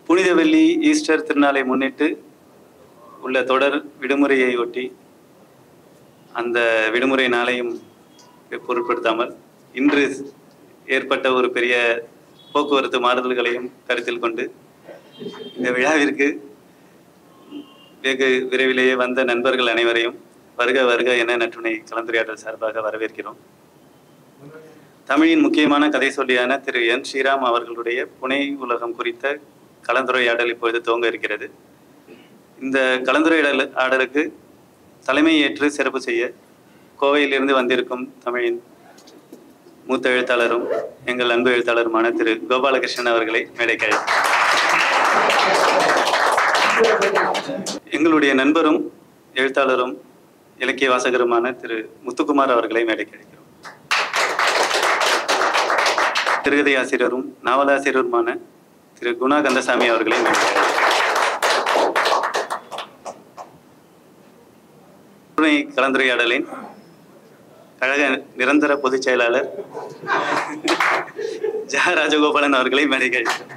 புனித வெள்ளி ஈஸ்டர் திருநாளை முன்னிட்டு உள்ள தொடர் விடுமுறையை ஒட்டி அந்த விடுமுறை நாளையும் பொருட்படுத்தாமல் இன்று ஏற்பட்ட ஒரு பெரிய போக்குவரத்து மாறுதல்களையும் கருத்தில் கொண்டு இந்த விழாவிற்கு வெகு விரைவிலேயே வந்த நண்பர்கள் அனைவரையும் வருக வருக என நற்றுணை கலந்துரையாடல் சார்பாக வரவேற்கிறோம் தமிழின் முக்கியமான கதை சொல்லியான திரு என் ஸ்ரீராம் அவர்களுடைய புனை உலகம் குறித்த கலந்துரையாடல் இப்பொழுது துவங்க இருக்கிறது இந்த கலந்துரையாடல் ஆடலுக்கு தலைமை ஏற்று சிறப்பு செய்ய கோவையிலிருந்து வந்திருக்கும் தமிழின் மூத்த எழுத்தாளரும் எங்கள் அன்பு எழுத்தாளருமான திரு கோபாலகிருஷ்ணன் அவர்களை மேடைக்கு அழைக்கிறேன். எங்களுடைய நண்பரும் எழுத்தாளரும் இலக்கிய வாசகருமான திரு முத்துக்குமார் அவர்களை மேடைக்கு அழைக்கிறோம் சிறுகதை ஆசிரியரும் நாவலாசிரியருமான திரு குணா கந்தசாமி அவர்களை மேடைக்கு அழைக்கிறோம். துணை கலந்துரையாடலின் கழக நிரந்தர பொதுச் செயலாளர் ஜா ராஜகோபாலன் அவர்களை மேடைக்கு அழைக்கிறோம்.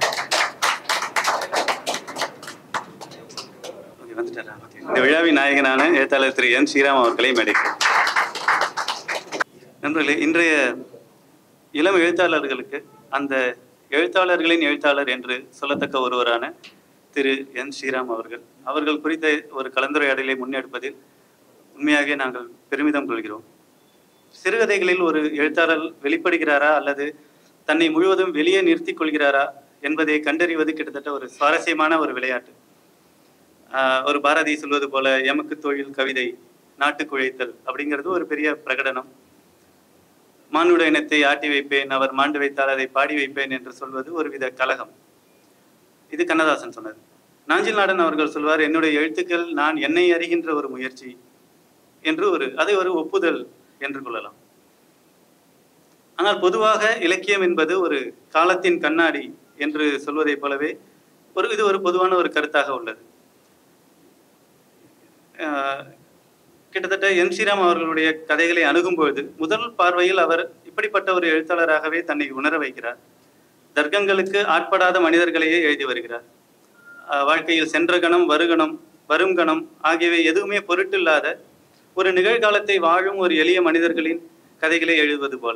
ஓகே, வந்துட்டாரா? ஓகே. இந்த விழாவின் நாயகனான எழுத்தாளர் திரு என் ஸ்ரீராம் அவர்களை மேடைக்கு நண்பர்களே இன்றைய இளம் எழுத்தாளர்களுக்கு அந்த எழுத்தாளர்களின் எழுத்தாளர் என்று சொல்லத்தக்க ஒருவரான திரு என் ஸ்ரீராம் அவர்கள் அவர்கள் குறித்த ஒரு கலந்துரையாடலை முன்னெடுப்பதில் உண்மையாகவே நாங்கள் பெருமிதம் கொள்கிறோம் சிறுகதைகளில் ஒரு எழுத்தாளர் வெளிப்படுகிறாரா அல்லது தன்னை முழுவதும் வெளியே நிறுத்திக் கொள்கிறாரா என்பதை கண்டறிவது கிட்டத்தட்ட ஒரு சுவாரஸ்யமான ஒரு விளையாட்டு ஆஹ் ஒரு பாரதி சொல்வது போல எமக்கு தொழில் கவிதை நாட்டுக்கு உழைத்தல் அப்படிங்கிறது ஒரு பெரிய பிரகடனம் மானுட இனத்தை ஆட்டி வைப்பேன் அவர் மாண்டு வைத்தால் அதை பாடி வைப்பேன் என்று சொல்வது ஒருவித கலகம் இது கண்ணதாசன் சொன்னது நாஞ்சில் நாடன் அவர்கள் சொல்வார் என்னுடைய எழுத்துக்கள் நான் என்னை அறிகின்ற ஒரு முயற்சி என்று ஒரு அதை ஒரு ஒப்புதல் என்று கொள்ளலாம் ஆனால் பொதுவாக இலக்கியம் என்பது ஒரு காலத்தின் கண்ணாடி என்று சொல்வதைப் போலவே ஒரு இது ஒரு பொதுவான ஒரு கருத்தாக உள்ளது ஆஹ் கிட்டத்தட்ட என் ஸ்ரீராம் அவர்களுடைய கதைகளை அணுகும் பொழுது முதல் பார்வையில் அவர் இப்படிப்பட்ட ஒரு எழுத்தாளராகவே தன்னை உணர வைக்கிறார் தர்க்கங்களுக்கு ஆட்படாத மனிதர்களையே எழுதி வருகிறார் ஆஹ் வாழ்க்கையில் சென்ற கணம் வருகணம் வரும் கணம் ஆகியவை எதுவுமே பொருட்டில்லாத ஒரு நிகழ்காலத்தை வாழும் ஒரு எளிய மனிதர்களின் கதைகளை எழுதுவது போல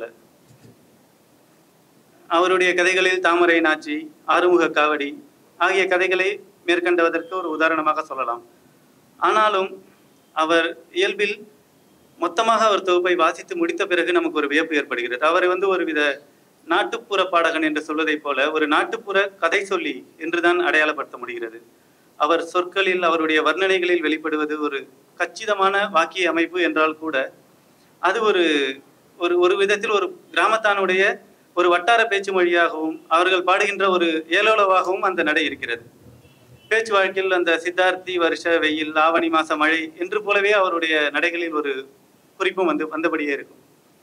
அவருடைய கதைகளில் தாமரை நாச்சி ஆறுமுக காவடி ஆகிய கதைகளை மேற்கண்டவதற்கு ஒரு உதாரணமாக சொல்லலாம் ஆனாலும் அவர் இயல்பில் மொத்தமாக அவர் தொகுப்பை வாசித்து முடித்த பிறகு நமக்கு ஒரு வியப்பு ஏற்படுகிறது அவரை வந்து ஒரு வித நாட்டுப்புற பாடகன் என்று சொல்வதைப் போல ஒரு நாட்டுப்புற கதை சொல்லி என்றுதான் அடையாளப்படுத்த முடிகிறது அவர் சொற்களில் அவருடைய வர்ணனைகளில் வெளிப்படுவது ஒரு கச்சிதமான வாக்கிய அமைப்பு என்றால் கூட அது ஒரு ஒரு ஒரு விதத்தில் ஒரு கிராமத்தானுடைய ஒரு வட்டார பேச்சு மொழியாகவும் அவர்கள் பாடுகின்ற ஒரு ஏலோலவாகவும் அந்த நடை இருக்கிறது பேச்சு வழக்கில் அந்த சித்தார்த்தி வருஷ வெயில் ஆவணி மாச மழை என்று போலவே அவருடைய நடைகளில் ஒரு குறிப்பும் வந்து வந்தபடியே இருக்கும்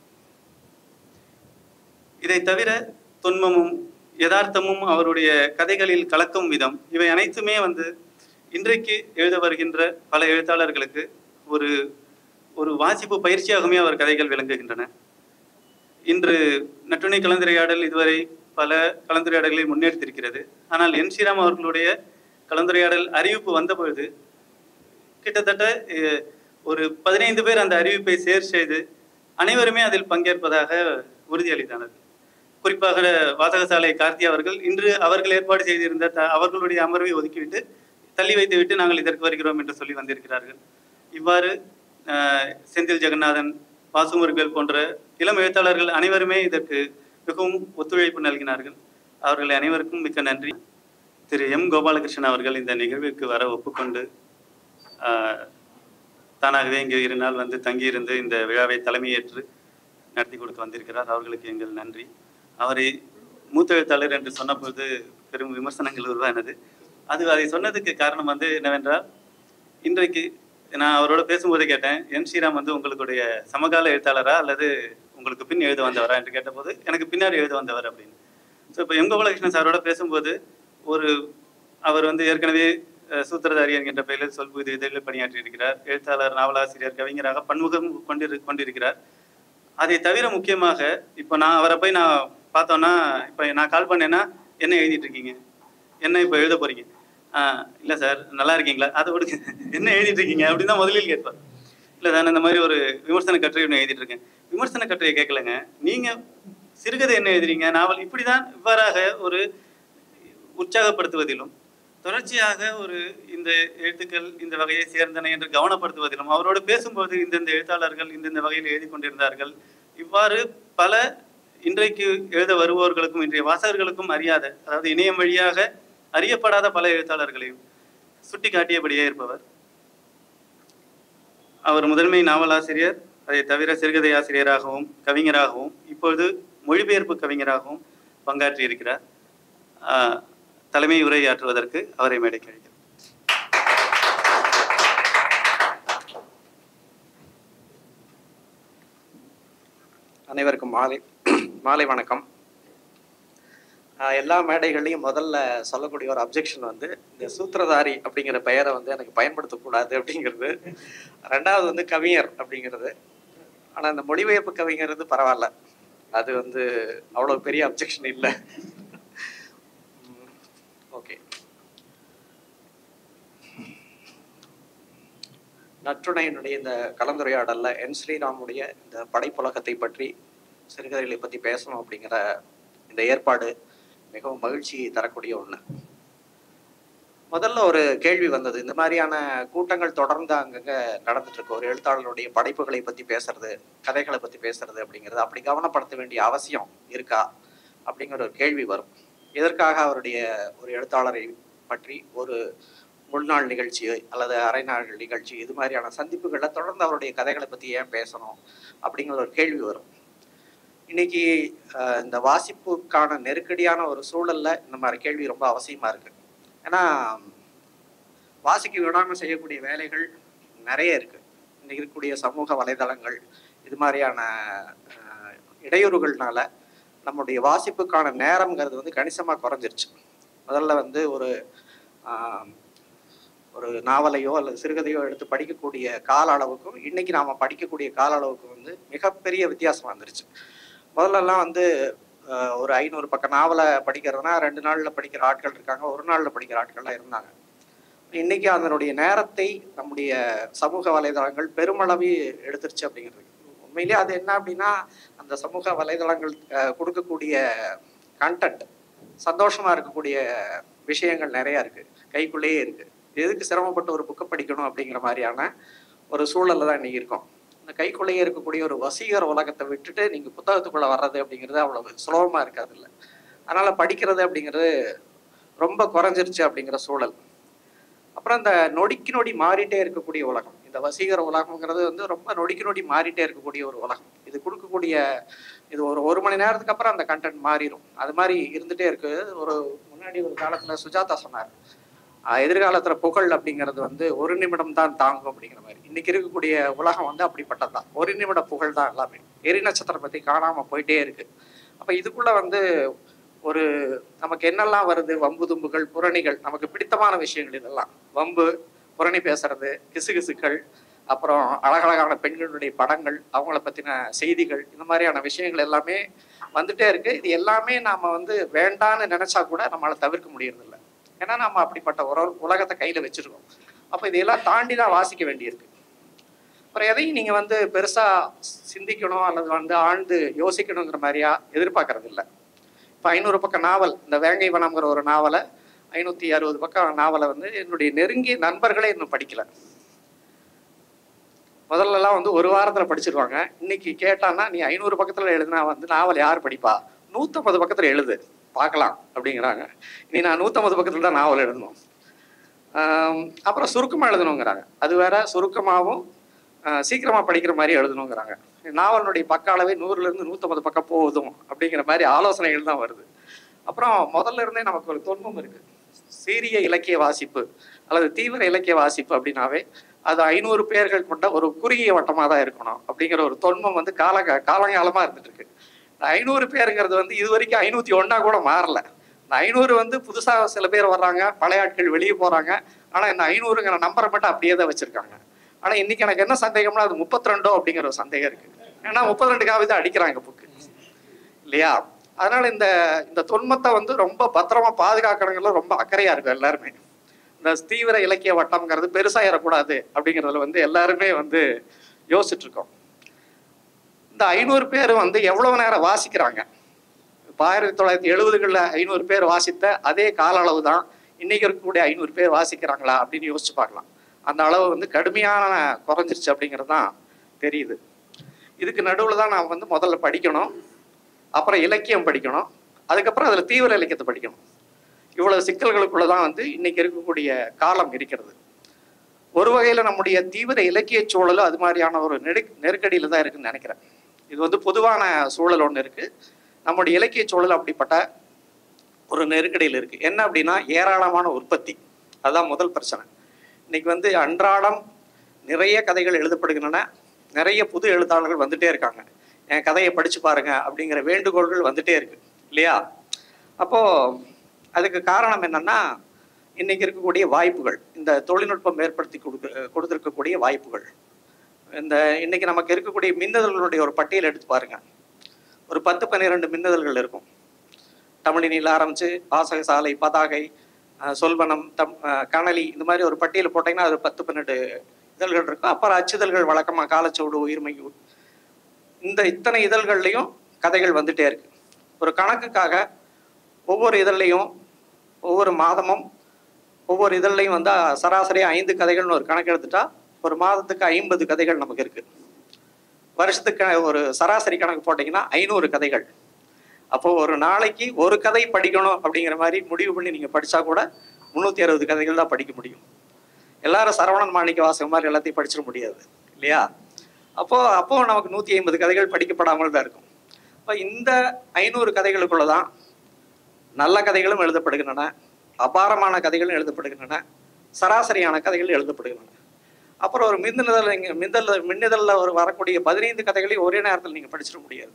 இதை தவிர தொன்மமும் யதார்த்தமும் அவருடைய கதைகளில் கலக்கும் விதம் இவை அனைத்துமே வந்து இன்றைக்கு எழுத வருகின்ற பல எழுத்தாளர்களுக்கு ஒரு ஒரு வாசிப்பு பயிற்சியாகவே அவர் கதைகள் விளங்குகின்றன இன்று நட்டுணை கலந்துரையாடல் இதுவரை பல கலந்துரையாடல்களை முன்னெடுத்திருக்கிறது ஆனால் என் ஸ்ரீராம் அவர்களுடைய கலந்துரையாடல் அறிவிப்பு வந்த பொழுது கிட்டத்தட்ட அஹ், ஒரு பதினைந்து பேர் அந்த அறிவிப்பை சேர் செய்து அனைவருமே அதில் பங்கேற்பதாக உறுதியளித்தனர் குறிப்பாக வாசகசாலை கார்த்தி அவர்கள் இன்று அவர்கள் ஏற்பாடு செய்திருந்த த- அவர்களுடைய அமர்வை ஒதுக்கிவிட்டு தள்ளி வைத்துவிட்டு நாங்கள் இதற்கு வருகிறோம் என்று சொல்லி வந்திருக்கிறார்கள் இவ்வாறு அஹ், செந்தில் ஜெகநாதன் வாசுமுருகல் போன்ற இளம் எழுத்தாளர்கள் அனைவருமே இதற்கு மிகவும் ஒத்துழைப்பு நல்கினார்கள் அவர்கள் அனைவருக்கும் மிக்க நன்றி திரு எம் கோபாலகிருஷ்ணன் அவர்கள் இந்த நிகழ்வுக்கு வர ஒப்புக்கொண்டு ஆஹ், தானாகவே இங்கே இரு நாள் வந்து தங்கியிருந்து இந்த விழாவை தலைமையேற்று நடத்தி கொடுக்க வந்திருக்கிறார் அவர்களுக்கு எங்கள் நன்றி அவரை மூத்த எழுத்தாளர் என்று சொன்னபோது பெரும் விமர்சனங்கள் உருவானது அது அதை சொன்னதுக்கு காரணம் வந்து என்னவென்றால் இன்றைக்கு நான் அவரோட பேசும்போது கேட்டேன் என் ஸ்ரீராம் வந்து உங்களுடைய சமகால எழுத்தாளரா அல்லது உங்களுக்கு பின் எழுத வந்தவரா என்று கேட்டபோது எனக்கு பின்னாடி எழுத வந்தவர் அப்படின்னு ஸோ இப்போ எம் கோபாலகிருஷ்ணன் சாரோட பேசும்போது ஒரு அவர் வந்து ஏற்கனவே அஹ், சூத்திரதாரி என்கின்ற பெயரில் சொல்புது இதழில் பணியாற்றி இருக்கிறார் எழுத்தாளர் நாவலாசிரியர் கவிஞராக பன்முகம் கொண்டிரு கொண்டிருக்கிறார் அதை தவிர முக்கியமாக இப்போ நான் அவரை போய் நான் பார்த்தோன்னா இப்போ நான் கால் பண்ணேன்னா என்ன எழுதிட்டு இருக்கீங்க என்ன இப்போ எழுத போறீங்க ஆஹ் இல்லை சார் நல்லா இருக்கீங்களா அதை விடுங்க என்ன எழுதிட்டு இருக்கீங்க அப்படின்னு தான் முதலில் கேட்பார் இல்லை சார் இந்த மாதிரி ஒரு விமர்சன கட்டுரை ஒன்று எழுதிட்டு இருக்கேன் விமர்சன கட்டுரையை கேட்கலங்க நீங்க சிறுகதை என்ன எழுதுறீங்க நாவல் இப்படிதான் இவ்வாறாக ஒரு உற்சாகப்படுத்துவதிலும் தொடர்ச்சியாக ஒரு இந்த எழுத்துக்கள் இந்த வகையை சேர்ந்தன என்று கவனப்படுத்துவதிலும் அவரோடு பேசும்போது இந்தந்த எழுத்தாளர்கள் இந்தந்த வகையில் எழுதி கொண்டிருந்தார்கள் இவ்வாறு பல இன்றைக்கு எழுத வருபவர்களுக்கும் இன்றைய வாசகர்களுக்கும் அறியாத அதாவது இணையம் வழியாக அறியப்படாத பல எழுத்தாளர்களையும் சுட்டி காட்டியபடியே இருப்பவர் அவர் முதன்மை நாவலாசிரியர் அதை தவிர சிறுகதை ஆசிரியராகவும் கவிஞராகவும் இப்பொழுது மொழிபெயர்ப்பு கவிஞராகவும் பங்காற்றி இருக்கிறார் ஆஹ், தலைமை உரையாற்றுவதற்கு அவரை மேடைக்கு அழைக்கிறேன் அனைவருக்கும் மாலை மாலை வணக்கம் ஆஹ் எல்லா மேடைகள்லையும் முதல்ல சொல்லக்கூடிய ஒரு அப்ஜெக்ஷன் வந்து இந்த சூத்திரதாரி அப்படிங்கிற பெயரை வந்து எனக்கு பயன்படுத்தக்கூடாது அப்படிங்கிறது ரெண்டாவது வந்து கவிஞர் அப்படிங்கிறது ஆனால் இந்த மொழிபெயர்ப்பு கவிஞர் பரவாயில்ல அது வந்து அவ்வளோ பெரிய அப்ஜெக்ஷன் இல்லை ஓகே நற்றுணையினுடைய இந்த கலந்துரையாடல்ல என் ஸ்ரீராமுடைய இந்த படைப்புலகத்தை பற்றி சிறுகதைகளை பற்றி பேசணும் அப்படிங்கிற இந்த ஏற்பாடு மிகவும் மகிழ்ச்சி தரக்கூடிய ஒன்று முதல்ல ஒரு கேள்வி வந்தது இந்த மாதிரியான கூட்டங்கள் தொடர்ந்து அங்கங்க நடந்துட்டு இருக்கு ஒரு எழுத்தாளருடைய படைப்புகளை பத்தி பேசுறது கதைகளை பத்தி பேசுறது அப்படிங்கிறது அப்படி கவனப்படுத்த வேண்டிய அவசியம் இருக்கா அப்படிங்கிற ஒரு கேள்வி வரும் இதற்காக அவருடைய ஒரு எழுத்தாளரை பற்றி ஒரு முன்னாள் நிகழ்ச்சி அல்லது அரை நாள் நிகழ்ச்சி இது மாதிரியான சந்திப்புகளில் தொடர்ந்து அவருடைய கதைகளை பற்றி ஏன் பேசணும் அப்படிங்கிற ஒரு கேள்வி வரும் இன்னைக்கு அஹ், இந்த வாசிப்புக்கான நெருக்கடியான ஒரு சூழல்ல இந்த மாதிரி கேள்வி ரொம்ப அவசியமா இருக்கு ஏன்னா வாசிக்க விடாமல் செய்யக்கூடிய வேலைகள் நிறைய இருக்கு இன்னைக்கு இருக்கக்கூடிய சமூக வலைதளங்கள் இது மாதிரியான அஹ், இடையூறுகள்னால நம்முடைய வாசிப்புக்கான நேரம்ங்கிறது வந்து கணிசமாக குறைஞ்சிருச்சு முதல்ல வந்து ஒரு ஆஹ், ஒரு நாவலையோ அல்லது சிறுகதையோ எடுத்து படிக்கக்கூடிய கால அளவுக்கும் இன்னைக்கு நாம படிக்கக்கூடிய கால அளவுக்கும் வந்து மிகப்பெரிய வித்தியாசம் வந்துருச்சு முதல்லலாம் வந்து ஆஹ், ஒரு ஐநூறு பக்கம் நாவலை படிக்கிறதுனா ரெண்டு நாள்ல படிக்கிற ஆட்கள் இருக்காங்க ஒரு நாள்ல படிக்கிற ஆட்கள்லாம் இருந்தாங்க இன்னைக்கு அதனுடைய நேரத்தை நம்முடைய சமூக வலைதளங்கள் பெருமளவு எடுத்துருச்சு அப்படிங்கிறது உண்மையிலேயே அது என்ன அப்படின்னா அந்த சமூக வலைதளங்கள் ஆஹ், கொடுக்கக்கூடிய கண்டென்ட் சந்தோஷமா இருக்கக்கூடிய விஷயங்கள் நிறைய இருக்கு கைக்குள்ளேயே இருக்கு எதுக்கு சிரமப்பட்டு ஒரு புக்கை படிக்கணும் அப்படிங்கிற மாதிரியான ஒரு சூழல்ல தான் இன்னைக்கு இருக்கோம் இந்த கைக்குள்ளேயே இருக்கக்கூடிய ஒரு வசீகர உலகத்தை விட்டுட்டு நீங்க புத்தகத்துக்குள்ள வர்றது அப்படிங்கிறது அவ்வளவு சுலபமா இருக்காது இல்லை அதனால படிக்கிறது அப்படிங்கிறது ரொம்ப குறைஞ்சிருச்சு அப்படிங்கிற சூழல் அப்புறம் இந்த நொடிக்கு நொடி மாறிட்டே இருக்கக்கூடிய உலகம் இந்த வசீகர உலகம்ங்கிறது வந்து ரொம்ப நொடிக்கு நொடி மாறிட்டே இருக்கக்கூடிய ஒரு உலகம் இது கொடுக்கக்கூடிய இது ஒரு ஒரு மணி நேரத்துக்கு அப்புறம் அந்த கண்டென்ட் மாறிடும் அது மாதிரி இருந்துட்டே இருக்கு ஒரு முன்னாடி ஒரு காலத்துல சுஜாதா சொன்னார் ஆஹ் எதிர்காலத்துல புகழ் அப்படிங்கிறது வந்து ஒரு நிமிடம் தான் தாங்கும் அப்படிங்கிற மாதிரி இன்னைக்கு இருக்கக்கூடிய உலகம் வந்து அப்படிப்பட்டது தான் ஒரு நிமிட புகழ் தான் எல்லாமே எரி நட்சத்திரம் பத்தி காணாம போயிட்டே இருக்கு அப்ப இதுக்குள்ள வந்து ஒரு நமக்கு என்னெல்லாம் வருது வம்பு தும்புகள் புரணிகள் நமக்கு பிடித்தமான விஷயங்கள் இதெல்லாம் வம்பு புரணி பேசுறது கிசுகிசுக்கள் அப்புறம் அழகழகான பெண்களுடைய படங்கள் அவங்கள பத்தின செய்திகள் இந்த மாதிரியான விஷயங்கள் எல்லாமே வந்துட்டே இருக்கு இது எல்லாமே நாம வந்து வேண்டான்னு நினைச்சா கூட நம்மளால தவிர்க்க முடியறதில்ல ஏன்னா நம்ம அப்படிப்பட்ட ஒரு உலகத்தை கையில வச்சிருக்கோம் அப்ப இதையெல்லாம் தாண்டி தான் வாசிக்க வேண்டியிருக்கு அப்புறம் எதையும் நீங்க வந்து பெருசா சிந்திக்கணும் அல்லது வந்து ஆழ்ந்து யோசிக்கணுங்கிற மாதிரியா எதிர்பார்க்கறது இல்லை இப்போ ஐநூறு பக்கம் நாவல் இந்த வேங்கை வனம்ங்கிற ஒரு நாவலை ஐநூத்தி அறுபது பக்கம் நாவலை வந்து என்னுடைய நெருங்கிய நண்பர்களே இன்னும் படிக்கல முதல்லலாம் வந்து ஒரு வாரத்துல படிச்சிருவாங்க இன்னைக்கு கேட்டான்னா நீ ஐநூறு பக்கத்துல எழுதுனா வந்து நாவல் யார் படிப்பா நூத்தம்பது பக்கத்துல எழுது பார்க்கலாம் அப்படிங்கிறாங்க இனி நான் நூத்தம்பது பக்கத்துல தான் நாவல் எழுதணும் ஆம், அப்புறம் சுருக்கமா எழுதணுங்கிறாங்க அது வேற சுருக்கமாகவும் ஆஹ், சீக்கிரமா படிக்கிற மாதிரி எழுதணுங்கிறாங்க நாவலுடைய பக்க அளவே நூறுல இருந்து நூத்தம்பது பக்கம் போதும் அப்படிங்கிற மாதிரி ஆலோசனைகள் தான் வருது அப்புறம் முதல்ல இருந்தே நமக்கு ஒரு தொன்மம் இருக்கு சீரிய இலக்கிய வாசிப்பு அல்லது தீவிர இலக்கிய வாசிப்பு அப்படின்னாவே அது ஐநூறு பேர்கள் கொண்ட ஒரு குறுகிய வட்டமாக தான் இருக்கணும் அப்படிங்கிற ஒரு தொன்மம் வந்து கால காலங்காலமா இருந்துட்டு இருக்கு இந்த ஐநூறு பேருங்கிறது வந்து இது வரைக்கும் ஐநூத்தி ஒன்னா கூட மாறல இந்த ஐநூறு வந்து புதுசா சில பேர் வர்றாங்க பழைய ஆட்கள் வெளியே போறாங்க ஆனா இந்த ஐநூறுங்கிற நம்பரை மட்டும் அப்படியே தான் வச்சிருக்காங்க ஆனா இன்னைக்கு எனக்கு என்ன சந்தேகம்னா அது முப்பத்தி ரெண்டோ அப்படிங்கிற ஒரு சந்தேகம் இருக்கு ஏன்னா முப்பத்தி ரெண்டு காவி தான் அடிக்கிறாங்க புக்கு இல்லையா அதனால இந்த இந்த தொன்மத்தை வந்து ரொம்ப பத்திரமா பாதுகாக்கணுங்கிறதுல ரொம்ப அக்கறையா இருக்கும் எல்லாருமே இந்த தீவிர இலக்கிய வட்டம்ங்கிறது பெருசா ஏறக்கூடாது அப்படிங்கிறதுல வந்து எல்லாருமே வந்து யோசிச்சுட்டு இருக்கோம் இந்த ஐநூறு பேர் வந்து எவ்வளவு நேரம் வாசிக்கிறாங்க இப்போ ஆயிரத்தி தொள்ளாயிரத்தி எழுபதுகளில் ஐநூறு பேர் வாசித்த அதே கால அளவு தான் இன்னைக்கு இருக்கக்கூடிய ஐநூறு பேர் வாசிக்கிறாங்களா அப்படின்னு யோசிச்சு பார்க்கலாம் அந்த அளவு வந்து கடுமையான குறைஞ்சிருச்சு அப்படிங்கிறது தான் தெரியுது இதுக்கு நடுவில் தான் நான் வந்து முதல்ல படிக்கணும் அப்புறம் இலக்கியம் படிக்கணும் அதுக்கப்புறம் அதில் தீவிர இலக்கியத்தை படிக்கணும் இவ்வளவு சிக்கல்களுக்குள்ள தான் வந்து இன்னைக்கு இருக்கக்கூடிய காலம் இருக்கிறது ஒரு வகையில் நம்முடைய தீவிர இலக்கிய சூழலும் அது மாதிரியான ஒரு நெரு நெருக்கடியில் தான் இருக்குன்னு நினைக்கிறேன் இது வந்து பொதுவான சூழல் ஒன்று இருக்கு நம்முடைய இலக்கிய சூழல் அப்படிப்பட்ட ஒரு நெருக்கடியில் இருக்கு என்ன அப்படின்னா ஏராளமான உற்பத்தி அதுதான் முதல் பிரச்சனை இன்னைக்கு வந்து அன்றாடம் நிறைய கதைகள் எழுதப்படுகின்றன நிறைய புது எழுத்தாளர்கள் வந்துட்டே இருக்காங்க என் கதையை படிச்சு பாருங்க அப்படிங்கிற வேண்டுகோள்கள் வந்துட்டே இருக்கு இல்லையா அப்போ அதுக்கு காரணம் என்னன்னா இன்னைக்கு இருக்கக்கூடிய வாய்ப்புகள் இந்த தொழில்நுட்பம் ஏற்படுத்தி கொடுக்க கொடுத்துருக்கக்கூடிய வாய்ப்புகள் இந்த இன்னைக்கு நமக்கு இருக்கக்கூடிய மின்னதல்களுடைய ஒரு பட்டியல் எடுத்து பாருங்க ஒரு பத்து பன்னிரெண்டு மின்னதல்கள் இருக்கும் தமிழினியில் ஆரம்பிச்சு வாசக சாலை பதாகை அஹ், சொல்வனம் தம் அஹ், கனலி இந்த மாதிரி ஒரு பட்டியல் போட்டீங்கன்னா அது பத்து பன்னெண்டு இதழ்கள் இருக்கும் அப்புறம் அச்சுதழ்கள் வழக்கமாக காலச்சோடு உயிர்மை இந்த இத்தனை இதழ்கள்லையும் கதைகள் வந்துட்டே இருக்கு ஒரு கணக்குக்காக ஒவ்வொரு இதழ்லையும் ஒவ்வொரு மாதமும் ஒவ்வொரு இதழ்லையும் வந்து சராசரியாக ஐந்து கதைகள்னு ஒரு கணக்கு எடுத்துட்டா ஒரு மாதத்துக்கு ஐம்பது கதைகள் நமக்கு இருக்கு வருஷத்துக்கு ஒரு சராசரி கணக்கு போட்டிங்கன்னா ஐநூறு கதைகள் அப்போ ஒரு நாளைக்கு ஒரு கதை படிக்கணும் அப்படிங்கிற மாதிரி முடிவு பண்ணி நீங்கள் படிச்சா கூட முந்நூற்றி அறுபது கதைகள் தான் படிக்க முடியும் எல்லாரும் சரவணன் மாணிக்க வாசகம் மாதிரி எல்லாத்தையும் படிச்சிட முடியாது இல்லையா அப்போ அப்போ நமக்கு நூற்றி ஐம்பது கதைகள் படிக்கப்படாமல் தான் இருக்கும் அப்போ இந்த ஐநூறு கதைகளுக்குள்ள தான் நல்ல கதைகளும் எழுதப்படுகின்றன அபாரமான கதைகளும் எழுதப்படுகின்றன சராசரியான கதைகள் எழுதப்படுகின்றன அப்புறம் ஒரு மின்னதல் நீங்கள் மின்னல் மின்னதழில் ஒரு வரக்கூடிய பதினைந்து கதைகளையும் ஒரே நேரத்தில் நீங்கள் படிச்சிட முடியாது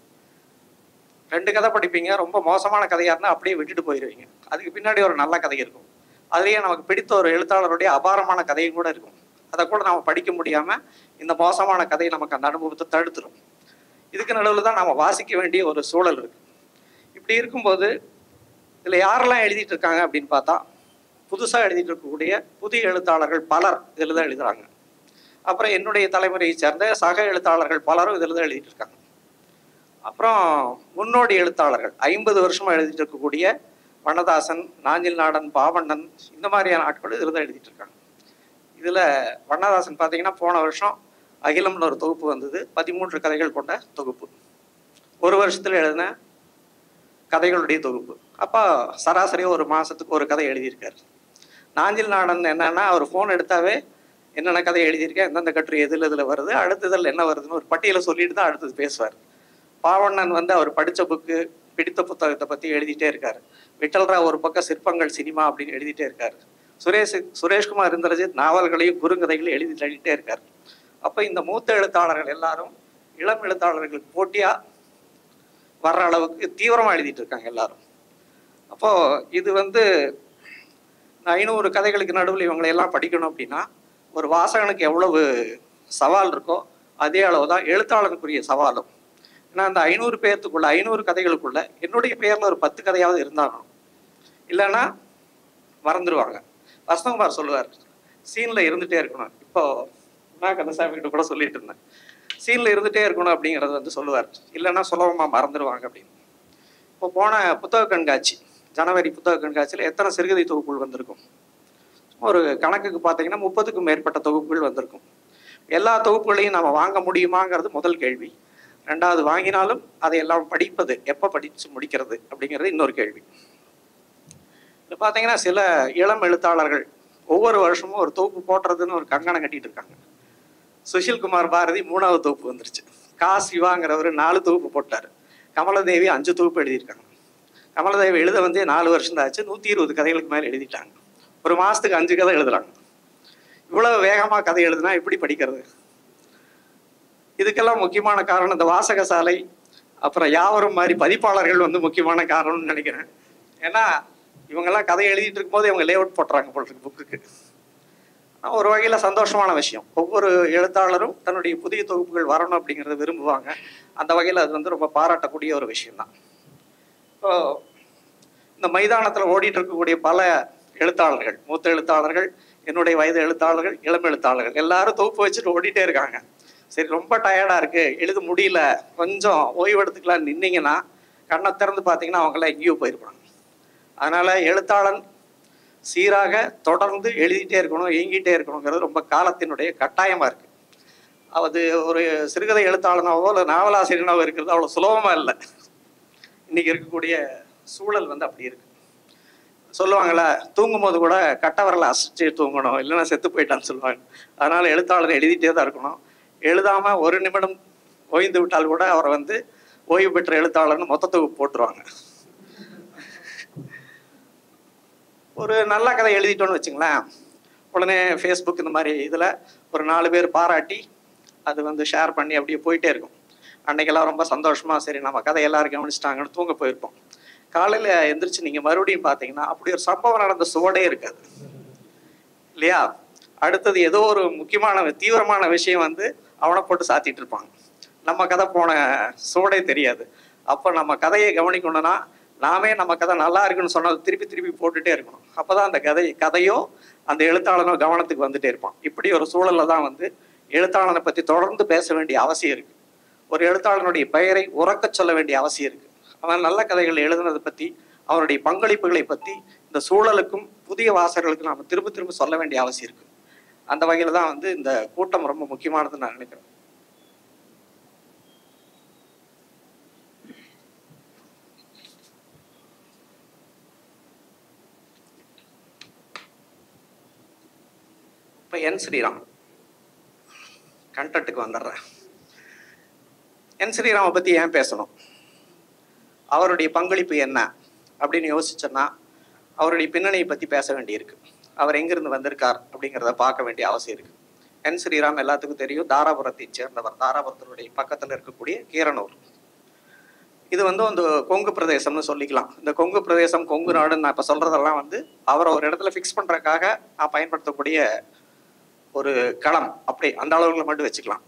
ரெண்டு கதை படிப்பீங்க ரொம்ப மோசமான கதையாக இருந்தால் அப்படியே விட்டுட்டு போயிடுவீங்க அதுக்கு பின்னாடி ஒரு நல்ல கதை இருக்கும் அதுலேயே நமக்கு பிடித்த ஒரு எழுத்தாளருடைய அபாரமான கதையும் கூட இருக்கும் அதை கூட நம்ம படிக்க முடியாமல் இந்த மோசமான கதை நமக்கு அந்த அனுபவத்தை தடுத்துரும் இதுக்கு நடுவில் தான் நம்ம வாசிக்க வேண்டிய ஒரு சூழல் இருக்கு இப்படி இருக்கும்போது இதில் யாரெல்லாம் எழுதிட்டு இருக்காங்க அப்படின்னு பார்த்தா புதுசாக எழுதிட்டு இருக்கக்கூடிய புதிய எழுத்தாளர்கள் பலர் இதில் தான் எழுதுறாங்க அப்புறம் என்னுடைய தலைமுறையை சேர்ந்த சக எழுத்தாளர்கள் பலரும் இதில் தான் எழுதிட்டு இருக்காங்க அப்புறம் முன்னோடி எழுத்தாளர்கள் ஐம்பது வருஷமா எழுதிட்டு இருக்கக்கூடிய வண்ணதாசன் நாஞ்சில் நாடன் பாவண்ணன் இந்த மாதிரியான ஆட்கள் இதில் தான் எழுதிட்டு இருக்காங்க இதில் வண்ணதாசன் பார்த்தீங்கன்னா போன வருஷம் அகிலம்னு ஒரு தொகுப்பு வந்தது பதிமூன்று கதைகள் கொண்ட தொகுப்பு ஒரு வருஷத்தில் எழுதின கதைகளுடைய தொகுப்பு அப்போ சராசரியாக ஒரு மாதத்துக்கு ஒரு கதை எழுதியிருக்காரு நாஞ்சில் நாடன் என்னன்னா அவர் ஃபோன் எடுத்தாவே என்னென்ன கதை எழுதியிருக்கேன் எந்தெந்த கட்டுரை எதில் இதில் வருது அடுத்ததில் என்ன வருதுன்னு ஒரு பட்டியலை சொல்லிட்டு தான் அடுத்தது பேசுவார் பாவண்ணன் வந்து அவர் படித்த புக்கு பிடித்த புத்தகத்தை பற்றி எழுதிட்டே இருக்காரு விட்டல்ராவ் ஒரு பக்கம் சிற்பங்கள் சினிமா அப்படின்னு எழுதிட்டே இருக்காரு சுரேஷ் சுரேஷ்குமார் இந்திரஜித் நாவல்களையும் குறுங்கதைகளையும் எழுதி எழுதிட்டே இருக்காரு அப்போ இந்த மூத்த எழுத்தாளர்கள் எல்லாரும் இளம் எழுத்தாளர்களுக்கு போட்டியா வர்ற அளவுக்கு தீவிரமா எழுதிட்டு இருக்காங்க எல்லாரும் அப்போ இது வந்து இந்த ஐநூறு கதைகளுக்கு நடுவில் இவங்களை எல்லாம் படிக்கணும் அப்படின்னா ஒரு வாசகனுக்கு எவ்வளவு சவால் இருக்கோ அதே அளவு தான் எழுத்தாளனுக்குரிய சவாலும் ஏன்னா அந்த ஐநூறு பேர்த்துக்குள்ள ஐநூறு கதைகளுக்குள்ள என்னுடைய பேர்ல ஒரு பத்து கதையாவது இருந்தாகணும் இல்லைன்னா மறந்துடுவாங்க வசந்தகுமார் சொல்லுவார் சீன்ல இருந்துட்டே இருக்கணும் இப்போ நான் கந்தசாமி கிட்ட கூட சொல்லிட்டு இருந்தேன் சீன்ல இருந்துட்டே இருக்கணும் அப்படிங்கறது வந்து சொல்லுவார் இல்லைன்னா சுலபமா மறந்துடுவாங்க அப்படின்னு இப்போ போன புத்தக கண்காட்சி ஜனவரி புத்தக கண்காட்சியில் எத்தனை சிறுகதை தொகுப்புகள் வந்திருக்கும் ஒரு கணக்குக்கு பார்த்தீங்கன்னா முப்பதுக்கும் மேற்பட்ட தொகுப்புகள் வந்திருக்கும் எல்லா தொகுப்புகளையும் நம்ம வாங்க முடியுமாங்கிறது முதல் கேள்வி ரெண்டாவது வாங்கினாலும் அதையெல்லாம் படிப்பது எப்போ படித்து முடிக்கிறது அப்படிங்கிறது இன்னொரு கேள்வி இது பார்த்தீங்கன்னா சில இளம் எழுத்தாளர்கள் ஒவ்வொரு வருஷமும் ஒரு தொகுப்பு போட்டுறதுன்னு ஒரு கங்கணம் கட்டிட்டு இருக்காங்க சுஷில்குமார் பாரதி மூணாவது தொகுப்பு வந்துருச்சு கா சிவாங்கிறவர் நாலு தொகுப்பு போட்டார் கமலதேவி அஞ்சு தொகுப்பு எழுதியிருக்காங்க கமலதேவி எழுத வந்து நாலு வருஷம் தான் ஆச்சு நூற்றி இருபது கதைகளுக்கு மேலே எழுதிட்டாங்க ஒரு மாதத்துக்கு அஞ்சு கதை எழுதுறாங்க இவ்வளவு வேகமாக கதை எழுதுனா எப்படி படிக்கிறது இதுக்கெல்லாம் முக்கியமான காரணம் இந்த வாசக சாலை அப்புறம் யாவரும் மாதிரி பதிப்பாளர்கள் வந்து முக்கியமான காரணம்னு நினைக்கிறேன் ஏன்னா இவங்கெல்லாம் கதை எழுதிட்டு இருக்கும்போது இவங்க லே அவுட் போட்டுறாங்க போல இருக்கு புக்குக்கு ஒரு வகையில் சந்தோஷமான விஷயம் ஒவ்வொரு எழுத்தாளரும் தன்னுடைய புதிய தொகுப்புகள் வரணும் அப்படிங்கிறத விரும்புவாங்க அந்த வகையில் அது வந்து ரொம்ப பாராட்டக்கூடிய ஒரு விஷயம்தான் இப்போ இப்போ இந்த மைதானத்தில் ஓடிட்டு இருக்கக்கூடிய பல எழுத்தாளர்கள் மூத்த எழுத்தாளர்கள் என்னுடைய வயது எழுத்தாளர்கள் இளம் எழுத்தாளர்கள் எல்லாரும் தொகுப்பு வச்சுட்டு ஓடிட்டே இருக்காங்க சரி ரொம்ப டயர்டாக இருக்கு எழுத முடியல கொஞ்சம் ஓய்வு எடுத்துக்கலாம் நின்னீங்கன்னா கண்ணை திறந்து பார்த்தீங்கன்னா அவங்களாம் எங்கேயோ போயிருப்பாங்க அதனால எழுத்தாளன் சீராக தொடர்ந்து எழுதிட்டே இருக்கணும் இயங்கிட்டே இருக்கணுங்கிறது ரொம்ப காலத்தினுடைய கட்டாயமாக இருக்கு அது ஒரு சிறுகதை எழுத்தாளனாவோ இல்லை நாவலாசிரியனாவோ இருக்கிறது அவ்வளோ சுலபமா இல்லை இன்னைக்கு இருக்கக்கூடிய சூழல் வந்து அப்படி இருக்கு சொல்லுவாங்கல்ல தூங்கும் போது கூட கட்டவரல அசைச்சு தூங்கணும் இல்லைன்னா செத்து போயிட்டான்னு சொல்லுவாங்க அதனால எழுத்தாளர் எழுதிட்டே தான் இருக்கணும் எழுதாம ஒரு நிமிடம் ஓய்ந்து விட்டால் கூட அவரை வந்து ஓய்வு பெற்ற எழுத்தாளர்னு மொத்தத்துக்கு போட்டுருவாங்க ஒரு நல்ல கதை எழுதிட்டோன்னு வச்சுங்களேன் உடனே ஃபேஸ்புக் இந்த மாதிரி இதில் ஒரு நாலு பேர் பாராட்டி அது வந்து ஷேர் பண்ணி அப்படியே போயிட்டே இருக்கும் அன்னைக்கெல்லாம் ரொம்ப சந்தோஷமா சரி நம்ம கதை எல்லாரும் கவனிச்சிட்டாங்கன்னு தூங்க போயிருப்போம் காலையில் எந்திரிச்சு நீங்கள் மறுபடியும் பார்த்தீங்கன்னா அப்படி ஒரு சம்பவம் நடந்த சுவடே இருக்காது இல்லையா அடுத்தது ஏதோ ஒரு முக்கியமான தீவிரமான விஷயம் வந்து அவனை போட்டு சாத்திட்டு இருப்பாங்க நம்ம கதை போன சுவடே தெரியாது அப்போ நம்ம கதையை கவனிக்கணும்னா நாமே நம்ம கதை நல்லா இருக்குன்னு சொன்னது திருப்பி திருப்பி போட்டுட்டே இருக்கணும் அப்பதான் அந்த கதை கதையோ அந்த எழுத்தாளனோ கவனத்துக்கு வந்துட்டே இருப்பான் இப்படி ஒரு சூழல்ல தான் வந்து எழுத்தாளனை பத்தி தொடர்ந்து பேச வேண்டிய அவசியம் இருக்கு ஒரு எழுத்தாளனுடைய பெயரை உறக்கச் சொல்ல வேண்டிய அவசியம் இருக்கு அவன் நல்ல கதைகள் எழுதுனதை பத்தி அவனுடைய பங்களிப்புகளை பத்தி இந்த சூழலுக்கும் புதிய வாசகர்களுக்கும் நாம திரும்ப திரும்ப சொல்ல வேண்டிய அவசியம் இருக்கு அந்த வகையில தான் வந்து இந்த கூட்டம் ரொம்ப முக்கியமானதுன்னு நான் நினைக்கிறேன் இப்போ என் ஸ்ரீராம் கண்டட்டுக்கு வந்துடுறேன் என் ஸ்ரீராமை பற்றி ஏன் பேசணும் அவருடைய பங்களிப்பு என்ன அப்படின்னு யோசிச்சோன்னா அவருடைய பின்னணியை பற்றி பேச வேண்டியிருக்கு அவர் எங்கிருந்து வந்திருக்கார் அப்படிங்கிறத பார்க்க வேண்டிய அவசியம் இருக்கு என் ஸ்ரீராம் எல்லாத்துக்கும் தெரியும் தாராபுரத்தை சேர்ந்தவர் தாராபுரத்தினுடைய பக்கத்தில் இருக்கக்கூடிய கீரனூர் இது வந்து அந்த கொங்கு பிரதேசம்னு சொல்லிக்கலாம் இந்த கொங்கு பிரதேசம் கொங்கு நாடுன்னு நான் இப்போ சொல்றதெல்லாம் வந்து அவரை ஒரு இடத்துல ஃபிக்ஸ் பண்றதுக்காக நான் பயன்படுத்தக்கூடிய ஒரு களம் அப்படி அந்த அளவுல மட்டும் வச்சுக்கலாம்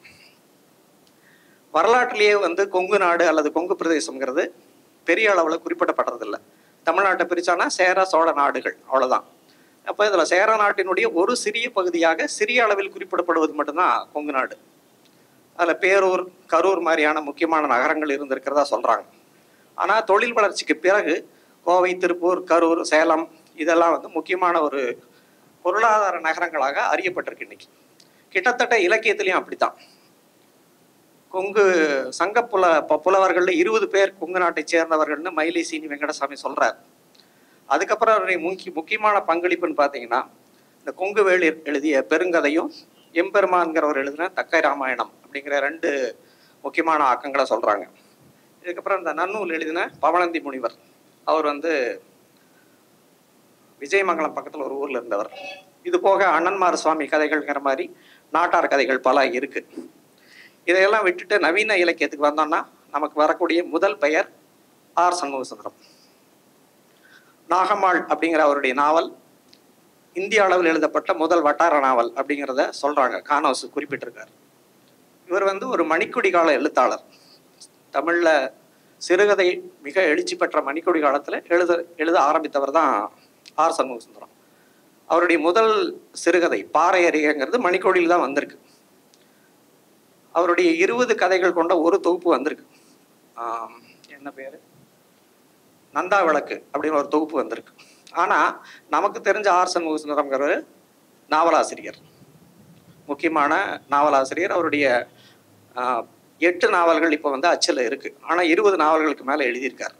வரலாற்றிலேயே வந்து கொங்கு நாடு அல்லது கொங்கு பிரதேசம்ங்கிறது பெரிய அளவில் குறிப்பிடப்படுறதில்ல தமிழ்நாட்டை பிரிச்சானா சேர சோழ நாடுகள் அவ்வளவுதான் அப்போ இதில் சேர நாட்டினுடைய ஒரு சிறிய பகுதியாக சிறிய அளவில் குறிப்பிடப்படுவது மட்டும்தான் கொங்கு நாடு அதில் பேரூர் கரூர் மாதிரியான முக்கியமான நகரங்கள் இருந்திருக்கிறதா சொல்றாங்க ஆனால் தொழில் வளர்ச்சிக்கு பிறகு கோவை திருப்பூர் கரூர் சேலம் இதெல்லாம் வந்து முக்கியமான ஒரு பொருளாதார நகரங்களாக அறியப்பட்டிருக்கு இன்னைக்கு கிட்டத்தட்ட இலக்கியத்திலையும் அப்படித்தான் கொங்கு சங்க புல ப- புலவர்கள்ல இருபது பேர் கொங்கு நாட்டை சேர்ந்தவர்கள்னு மயிலை சீனி வெங்கடசாமி சொல்றார் அதுக்கப்புறம் அவருடைய முக்கிய முக்கியமான பங்களிப்புன்னு பார்த்தீங்கன்னா இந்த கொங்கு வேளிர் எழுதிய பெருங்கதையும் எம்பெருமான்கிறவர் எழுதின தக்கை ராமாயணம் அப்படிங்கிற ரெண்டு முக்கியமான ஆக்கங்களை சொல்றாங்க இதுக்கப்புறம் இந்த நன்னூல் எழுதின பவனந்தி முனிவர் அவர் வந்து விஜயமங்கலம் பக்கத்துல ஒரு ஊர்ல இருந்தவர் இது போக அண்ணன்மார் சுவாமி கதைகள்ங்கிற மாதிரி நாட்டார் கதைகள் பல இருக்கு இதையெல்லாம் விட்டுட்டு நவீன இலக்கியத்துக்கு வந்தோம்னா நமக்கு வரக்கூடிய முதல் பெயர் ஆர் சண்முக சுந்தரம் நாகம்மாள் அப்படிங்கிற அவருடைய நாவல் இந்திய அளவில் எழுதப்பட்ட முதல் வட்டார நாவல் அப்படிங்கிறத சொல்றாங்க கானோஸ் குறிப்பிட்டிருக்கார் இவர் வந்து ஒரு மணிக்குடி கால எழுத்தாளர் தமிழ்ல சிறுகதை மிக எழுச்சி பெற்ற மணிக்கொடி காலத்துல எழுத எழுத ஆரம்பித்தவர் தான் ஆர் சண்முக சுந்தரம் அவருடைய முதல் சிறுகதை பாறை அறிகைங்கிறது மணிக்கொடியில் தான் வந்திருக்கு அவருடைய இருபது கதைகள் கொண்ட ஒரு தொகுப்பு வந்திருக்கு ஆம், என்ன பேரு நந்தா விளக்கு அப்படின்னு ஒரு தொகுப்பு வந்திருக்கு ஆனா நமக்கு தெரிஞ்ச ஆர் சண்முக சுந்தரம்ங்கிறவர் நாவலாசிரியர் முக்கியமான நாவலாசிரியர் அவருடைய ஆஹ், எட்டு நாவல்கள் இப்போ வந்து அச்சில் இருக்கு ஆனா இருபது நாவல்களுக்கு மேல எழுதியிருக்கார்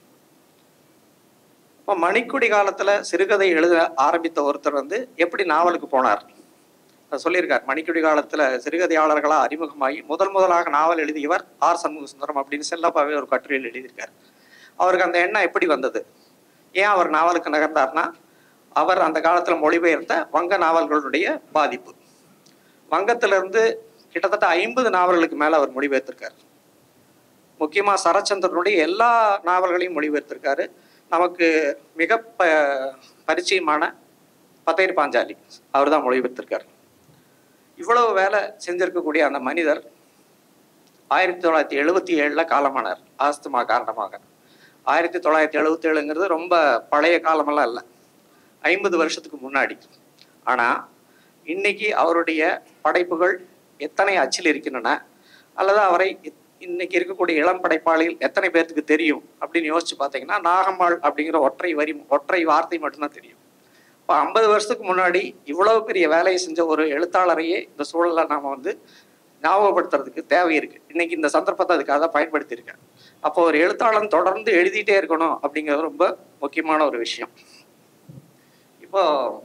இப்போ மணிக்குடி காலத்துல சிறுகதை எழுத ஆரம்பித்த ஒருத்தர் வந்து எப்படி நாவலுக்கு போனார் அதை சொல்லியிருக்கார் மணிக்குடி காலத்துல சிறுகதையாளர்களா அறிமுகமாகி முதல் முதலாக நாவல் எழுதியவர் ஆர் சண்முக சுந்தரம் அப்படின்னு செல்லப்பாவே ஒரு கட்டுரையில் எழுதியிருக்கார் அவருக்கு அந்த எண்ணம் எப்படி வந்தது ஏன் அவர் நாவலுக்கு நகர்ந்தார்னா அவர் அந்த காலத்துல மொழிபெயர்த்த வங்க நாவல்களுடைய பாதிப்பு வங்கத்திலிருந்து கிட்டத்தட்ட ஐம்பது நாவல்களுக்கு மேல அவர் மொழிபெயர்த்திருக்கார் முக்கியமா சரச்சந்திரனுடைய எல்லா நாவல்களையும் மொழிபெயர்த்திருக்காரு நமக்கு மிக ப பரிச்சயமான பத்தையர் பாஞ்சாலி அவர் தான் மொழிபெயர்த்திருக்கார் இவ்வளவு வேலை செஞ்சிருக்கக்கூடிய அந்த மனிதர் ஆயிரத்தி தொள்ளாயிரத்தி எழுபத்தி ஏழுல காலமானார் ஆஸ்துமா காரணமாக ஆயிரத்தி தொள்ளாயிரத்தி எழுபத்தி ஏழுங்கிறது ரொம்ப பழைய காலமெல்லாம் இல்லை ஐம்பது வருஷத்துக்கு முன்னாடி ஆனால் இன்னைக்கு அவருடைய படைப்புகள் எத்தனை அச்சில் இருக்கின்றன அல்லது அவரை இ- இன்னைக்கு இருக்கக்கூடிய இளம் படைப்பாளிகள் எத்தனை பேர்த்துக்கு தெரியும் அப்படின்னு யோசிச்சு பார்த்தீங்கன்னா நாகம்மாள் அப்படிங்கிற ஒற்றை வரி ஒற்றை வார்த்தை மட்டும்தான் தெரியும் இப்போ ஐம்பது வருஷத்துக்கு முன்னாடி இவ்வளவு பெரிய வேலையை செஞ்ச ஒரு எழுத்தாளரையே இந்த சூழலை நாம வந்து ஞாபகப்படுத்துறதுக்கு தேவை இருக்கு இன்னைக்கு இந்த சந்தர்ப்பத்தை அதுக்காக தான் பயன்படுத்தியிருக்கேன் அப்போ ஒரு எழுத்தாளன் தொடர்ந்து எழுதிட்டே இருக்கணும் அப்படிங்கிறது ரொம்ப முக்கியமான ஒரு விஷயம் இப்போ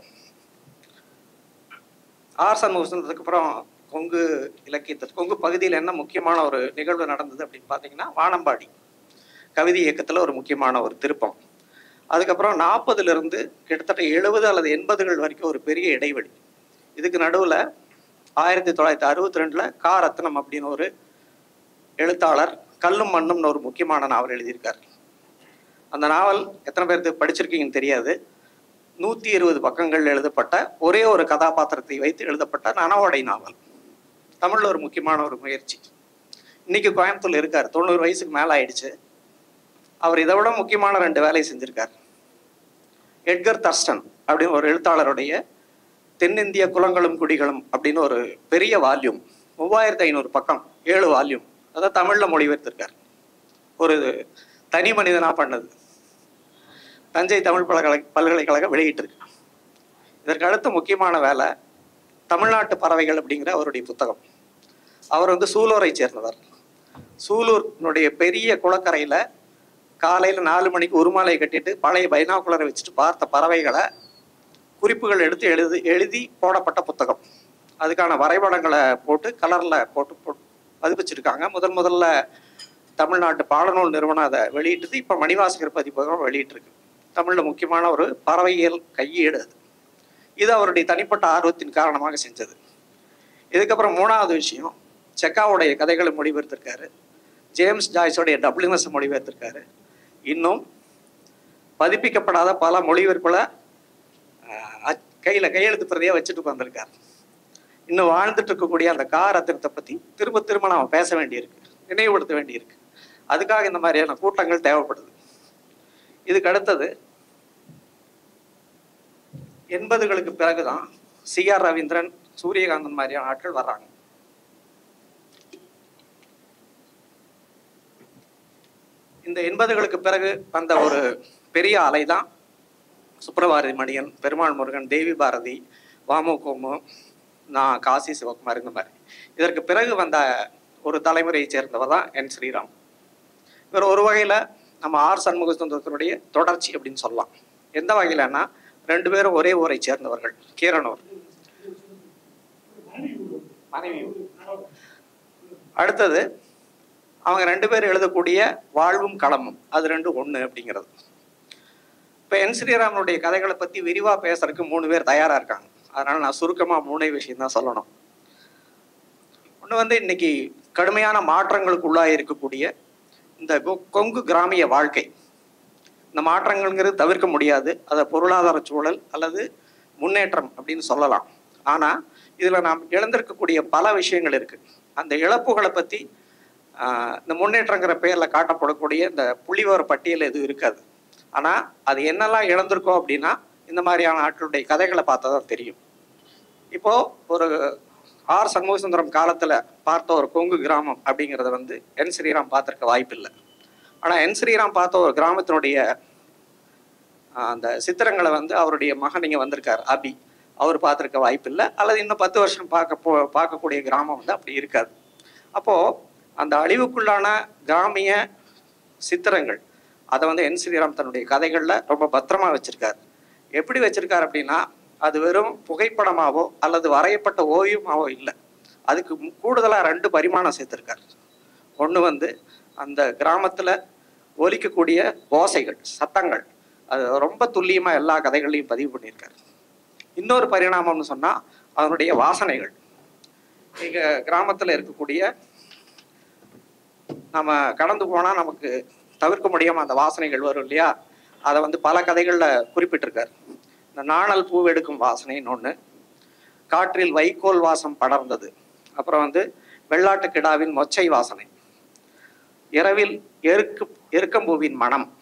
ஆர் சண்முகசுந்தரத்துக்கு அப்புறம் கொங்கு இலக்கியத்தில் கொங்கு பகுதியில் என்ன முக்கியமான ஒரு நிகழ்வு நடந்தது அப்படின்னு பார்த்தீங்கன்னா வானம்பாடி கவிதை இயக்கத்தில் ஒரு முக்கியமான ஒரு திருப்பம் அதுக்கப்புறம் நாற்பதுல இருந்து கிட்டத்தட்ட எழுபது அல்லது எண்பதுகள் வரைக்கும் ஒரு பெரிய இடைவெளி இதுக்கு நடுவில் ஆயிரத்தி தொள்ளாயிரத்தி அறுபத்தி ரெண்டில் கா ரத்னம் அப்படின்னு ஒரு எழுத்தாளர் கல்லும் மண்ணும்னு ஒரு முக்கியமான நாவல் எழுதியிருக்கார் அந்த நாவல் எத்தனை பேருக்கு படிச்சிருக்கீங்கன்னு தெரியாது நூற்றி இருபது பக்கங்கள் எழுதப்பட்ட ஒரே ஒரு கதாபாத்திரத்தை வைத்து எழுதப்பட்ட நனவோடை நாவல் தமிழில் ஒரு முக்கியமான ஒரு முயற்சி இன்னைக்கு கோயம்புத்தூர்ல இருக்கார் தொண்ணூறு வயசுக்கு மேலே ஆயிடுச்சு அவர் இதை விட முக்கியமான ரெண்டு வேலையை செஞ்சிருக்கார் எட்கர் தர்ஸ்டன் அப்படின்னு ஒரு எழுத்தாளருடைய தென்னிந்திய குலங்களும் குடிகளும் அப்படின்னு ஒரு பெரிய வால்யூம் மூவாயிரத்தி ஐநூறு பக்கம் ஏழு வால்யூம் அதை தமிழில் மொழிபெயர்த்திருக்கார் ஒரு தனி மனிதனா பண்ணது தஞ்சை தமிழ் பல்கலை பல்கலைக்கழகம் வெளியிட்டிருக்கு இதற்கு அடுத்த முக்கியமான வேலை தமிழ்நாட்டு பறவைகள் அப்படிங்கிற அவருடைய புத்தகம் அவர் வந்து சூலூரை சேர்ந்தவர் சூலூர்னுடைய பெரிய குளக்கரையில காலையில நாலு மணிக்கு உருமாலை கட்டிட்டு பழைய பைனாக்குலரை வச்சுட்டு பார்த்த பறவைகளை குறிப்புகள் எடுத்து எழுதி எழுதி போடப்பட்ட புத்தகம் அதுக்கான வரைபடங்களை போட்டு கலர்ல போட்டு போட்டு பதிப்பிச்சிருக்காங்க முதல் முதல்ல தமிழ்நாட்டு பாடநூல் நிறுவனம் அதை வெளியிட்டது இப்போ மணிவாசகர் பதிப்பகம் வெளியிட்டிருக்கு தமிழ்ல முக்கியமான ஒரு பறவையியல் கையேடு அது இது அவருடைய தனிப்பட்ட ஆர்வத்தின் காரணமாக செஞ்சது இதுக்கப்புறம் மூணாவது விஷயம் செக்காவுடைய கதைகளை மொழிபெயர்த்திருக்காரு ஜேம்ஸ் ஜாய்ஸோடைய டப்ளினஸ் மொழிபெயர்த்திருக்காரு இன்னும் பதிப்பிக்கப்படாத பல மொழிபெயர்ப்புல ஆஹ், அச்- கையில கையெழுத்து பிரதியா வச்சுட்டு வந்திருக்காரு இன்னும் வாழ்ந்துட்டு இருக்கக்கூடிய அந்த கா ரத்தினத்தை பத்தி திரும்ப திரும்ப நாம பேச வேண்டியிருக்கு நினைவுபடுத்த வேண்டியிருக்கு அதுக்காக இந்த மாதிரியான கூட்டங்கள் தேவைப்படுது இதுக்கு அடுத்தது எண்பதுகளுக்கு பிறகுதான் சி ஆர் ரவீந்திரன் சூரியகாந்தன் மாதிரியான ஆட்கள் வர்றாங்க இந்த எண்பதுகளுக்கு பிறகு வந்த ஒரு பெரிய அலை தான் சுப்பிரபாரதி மணியன் பெருமாள் முருகன் தேவி பாரதி வாமு கோமு நான் காசி சிவகுமார் இந்த மாதிரி இதற்கு பிறகு வந்த ஒரு தலைமுறையை சேர்ந்தவர் தான் என் ஸ்ரீராம் இவர் ஒரு வகையில நம்ம ஆர் சண்முக சுந்தரத்தினுடைய தொடர்ச்சி அப்படின்னு சொல்லலாம் எந்த வகையிலன்னா ரெண்டு பேரும் ஒரே ஊரை சேர்ந்தவர்கள் கீரனூர் மனைவி ஊர். அடுத்தது அவங்க ரெண்டு பேர் எழுதக்கூடிய வாழ்வும் களமும் அது ரெண்டும் ஒண்ணு அப்படிங்கிறது இப்ப என் ஸ்ரீராமனுடைய கதைகளை பத்தி விரிவா பேசுறதுக்கு மூணு பேர் தயாரா இருக்காங்க அதனால நான் சுருக்கமா மூணே விஷயம் தான் சொல்லணும் ஒண்ணு வந்து இன்னைக்கு கடுமையான மாற்றங்களுக்கு உள்ளாகி இருக்கக்கூடிய இந்த கொ- கொங்கு கிராமிய வாழ்க்கை இந்த மாற்றங்கள்ங்கிறது தவிர்க்க முடியாது அதை பொருளாதார சூழல் அல்லது முன்னேற்றம் அப்படின்னு சொல்லலாம் ஆனா இதுல நாம் இழந்திருக்கக்கூடிய பல விஷயங்கள் இருக்கு அந்த இழப்புகளை பத்தி ஆஹ், இந்த முன்னேற்றங்கிற பேர்ல காட்டப்படக்கூடிய இந்த புள்ளிவிவர பட்டியல் எதுவும் இருக்காது ஆனா அது என்னெல்லாம் இழந்திருக்கோம் அப்படின்னா இந்த மாதிரியான ஆட்களுடைய கதைகளை பார்த்தா தான் தெரியும் இப்போ ஒரு ஆர் சண்முகசுந்தரம் காலத்துல பார்த்த ஒரு கொங்கு கிராமம் அப்படிங்கிறத வந்து என் ஸ்ரீராம் பார்த்திருக்க வாய்ப்பில்லை ஆனா என் ஸ்ரீராம் பார்த்த ஒரு கிராமத்தினுடைய ஆஹ், அந்த சித்திரங்களை வந்து அவருடைய மகன் இங்க வந்திருக்காரு அபி அவர் பார்த்திருக்க வாய்ப்பில்லை அல்லது இன்னும் பத்து வருஷம் பார்க்க போ பார்க்கக்கூடிய கிராமம் வந்து அப்படி இருக்காது அப்போ அந்த அழிவுக்குள்ளான கிராமிய சித்திரங்கள் அதை வந்து என் ஸ்ரீராம் தன்னுடைய கதைகள்ல ரொம்ப பத்திரமா வச்சிருக்காரு எப்படி வச்சிருக்காரு அப்படின்னா அது வெறும் புகைப்படமாவோ அல்லது வரையப்பட்ட ஓவியமாவோ இல்லை அதுக்கு மு- கூடுதலா ரெண்டு பரிமாணம் சேர்த்திருக்காரு ஒண்ணு வந்து அந்த கிராமத்துல ஒலிக்கக்கூடிய ஓசைகள் சத்தங்கள் அது ரொம்ப துல்லியமா எல்லா கதைகளையும் பதிவு பண்ணியிருக்காரு இன்னொரு பரிணாமம்னு சொன்னா அதனுடைய வாசனைகள் இங்க கிராமத்துல இருக்கக்கூடிய நம்ம கடந்து போனா நமக்கு தவிர்க்க முடியாம அந்த வாசனைகள் வரும் இல்லையா அதை வந்து பல கதைகள்ல குறிப்பிட்டிருக்காரு இந்த நாணல் பூவெடுக்கும் வாசனைன்னு ஒண்ணு காற்றில் வைக்கோல் வாசம் படர்ந்தது அப்புறம் வந்து வெள்ளாட்டு கிடாவின் மொச்சை வாசனை இரவில் எருக்கு எருக்கம்பூவின் மனம்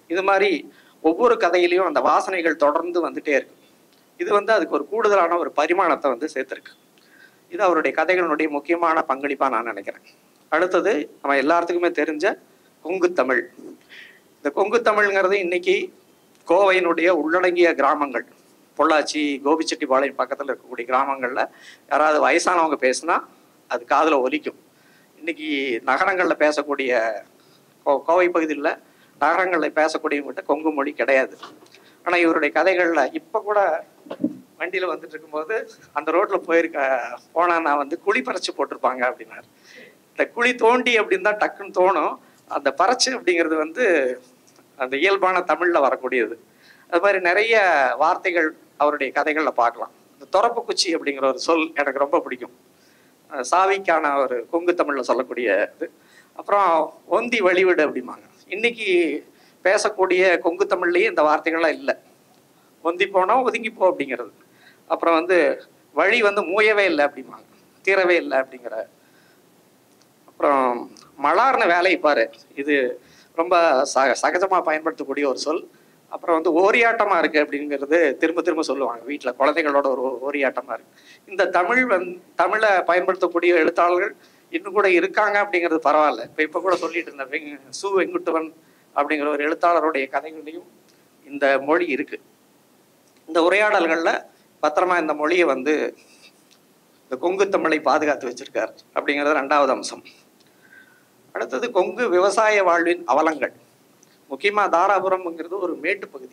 இது மாதிரி ஒவ்வொரு கதையிலையும் அந்த வாசனைகள் தொடர்ந்து வந்துட்டே இருக்கு இது வந்து அதுக்கு ஒரு கூடுதலான ஒரு பரிமாணத்தை வந்து சேர்த்துருக்கு இது அவருடைய கதைகளுடைய முக்கியமான பங்களிப்பா நான் நினைக்கிறேன் அடுத்தது நம்ம எல்லாத்துக்குமே தெரிஞ்ச கொங்கு தமிழ் இந்த கொங்கு தமிழ்ங்கிறது இன்னைக்கு கோவையினுடைய உள்ளடங்கிய கிராமங்கள் பொள்ளாச்சி கோபிச்செட்டிப்பாளையம் பக்கத்தில் இருக்கக்கூடிய கிராமங்களில் யாராவது வயசானவங்க பேசுனா அது காதில் ஒலிக்கும் இன்னைக்கு நகரங்களில் பேசக்கூடிய கோ- கோவை பகுதியில் நகரங்களில் பேசக்கூடியவங்ககிட்ட கொங்கு மொழி கிடையாது ஆனால் இவருடைய கதைகளில் இப்போ கூட வண்டியில் வந்துட்டு இருக்கும்போது அந்த ரோட்டில் போயிருக்க போனா நான் வந்து குழி பறிச்சு போட்டிருப்பாங்க அப்படின்னாரு இந்த குழி தோண்டி அப்படின்னு தான் டக்குன்னு தோணும் அந்த பறச்சு அப்படிங்கிறது வந்து அந்த இயல்பான தமிழில் வரக்கூடியது அது மாதிரி நிறைய வார்த்தைகள் அவருடைய கதைகளில் பார்க்கலாம் இந்த தொரப்பு குச்சி அப்படிங்கிற ஒரு சொல் எனக்கு ரொம்ப பிடிக்கும் அஹ் சாவிக்கான ஒரு கொங்கு தமிழில் சொல்லக்கூடிய இது அப்புறம் ஒந்தி வழிவிடு அப்படிம்பாங்க இன்னைக்கு பேசக்கூடிய கொங்கு தமிழ்லேயே இந்த வார்த்தைகள்லாம் இல்லை ஒந்தி போனா ஒதுங்கி போ அப்படிங்கிறது அப்புறம் வந்து வழி வந்து மூயவே இல்லை அப்படிம்பாங்க தீரவே இல்லை அப்படிங்கிற அப்புறம் மலார்னு வேலை பாரு இது ரொம்ப ச சகஜமாக பயன்படுத்தக்கூடிய ஒரு சொல் அப்புறம் வந்து ஓரியாட்டமா இருக்கு அப்படிங்கிறது திரும்ப திரும்ப சொல்லுவாங்க வீட்டில் குழந்தைகளோட ஒரு ஓரியாட்டமா இருக்கு இந்த தமிழ் வந் தமிழை பயன்படுத்தக்கூடிய எழுத்தாளர்கள் இன்னும் கூட இருக்காங்க அப்படிங்கிறது பரவாயில்ல இப்போ இப்போ கூட சொல்லிட்டு இருந்த வெங் சு வெங்குட்டுவன் அப்படிங்கிற ஒரு எழுத்தாளருடைய கதைகளையும் இந்த மொழி இருக்கு இந்த உரையாடல்களில் பத்திரமா இந்த மொழியை வந்து இந்த கொங்கு தமிழை பாதுகாத்து வச்சிருக்கார் அப்படிங்கிறது ரெண்டாவது அம்சம் அடுத்தது கொங்கு விவசாய வாழ்வின் அவலங்கள் முக்கியமா தாராபுரம்ங்கிறது ஒரு மேட்டு பகுதி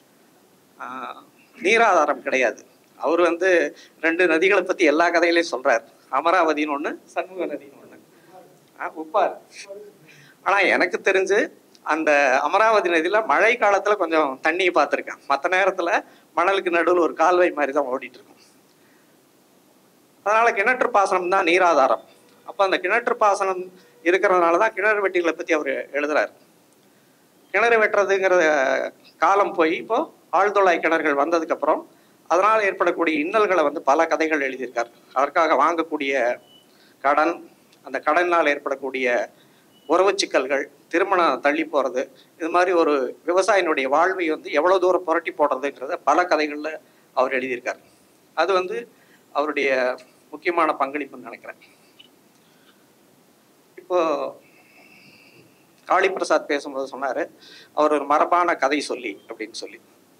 ஆஹ் நீராதாரம் கிடையாது அவர் வந்து ரெண்டு நதிகளை பத்தி எல்லா கதையிலையும் சொல்றார் அமராவதின்னு ஒண்ணு சண்முக நதின்னு ஒண்ணு ஆஹ் உப்பார் ஆனா எனக்கு தெரிஞ்சு அந்த அமராவதி நதியில மழை காலத்துல கொஞ்சம் தண்ணியை பார்த்துருக்கேன் மற்ற நேரத்துல மணலுக்கு நடுவில் ஒரு கால்வாய் மாதிரி தான் ஓடிட்டு இருக்கும் அதனால கிணற்று பாசனம் தான் நீராதாரம் அப்ப அந்த கிணற்று பாசனம் இருக்கிறதுனால தான் கிணறு வெட்டிகளை பத்தி அவர் எழுதுறாரு கிணறு வெட்டுறதுங்கிற காலம் போய் இப்போ ஆழ்துளாய் கிணறுகள் வந்ததுக்கு அப்புறம் அதனால் ஏற்படக்கூடிய இன்னல்களை வந்து பல கதைகள் எழுதியிருக்கார் அதற்காக வாங்கக்கூடிய கடன் அந்த கடனால் ஏற்படக்கூடிய உறவு சிக்கல்கள் திருமணம் தள்ளி போகிறது இது மாதிரி ஒரு விவசாயினுடைய வாழ்வை வந்து எவ்வளோ தூரம் புரட்டி போடுறதுங்கிறத பல கதைகளில் அவர் எழுதியிருக்கார் அது வந்து அவருடைய முக்கியமான பங்களிப்புன்னு நினைக்கிறேன் இப்போ காளிபிரசாத் பேசும்போது சொன்னாரு அவர் ஒரு மரபான கதை சொல்லி அப்படின்னு சொல்லி